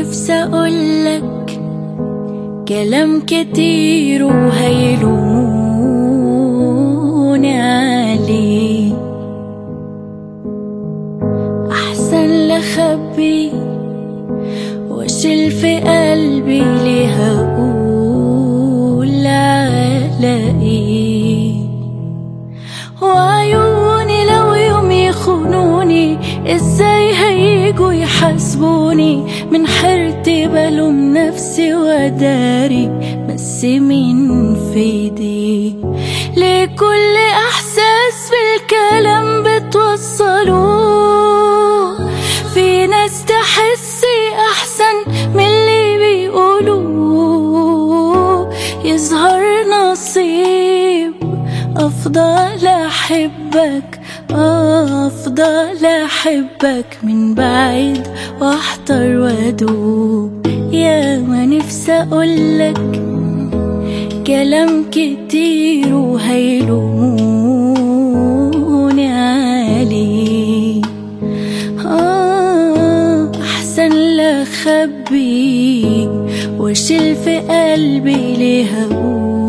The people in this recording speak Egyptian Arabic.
نفسي اقولك كلام كتير وهيلوموني عليه احسن لخبي واشيل في قلبي ليه هقول على ايه وعيوني لو يوم يخونوني ازاي هيجوا يحاسبوني من حيرتي بلوم نفسي وداري بس مين في ايدي لكل احساس بالكلام بتوصلوه في ناس تحسي احسن من اللي بيقولوه يظهر نصيب افضل احبك افضل احبك من بعيد واحتر وادوب يا ما نفسي اقولك كلام كتير وهيلوموني عليه آه احسن لخبي واشيل في قلبي ليه هقول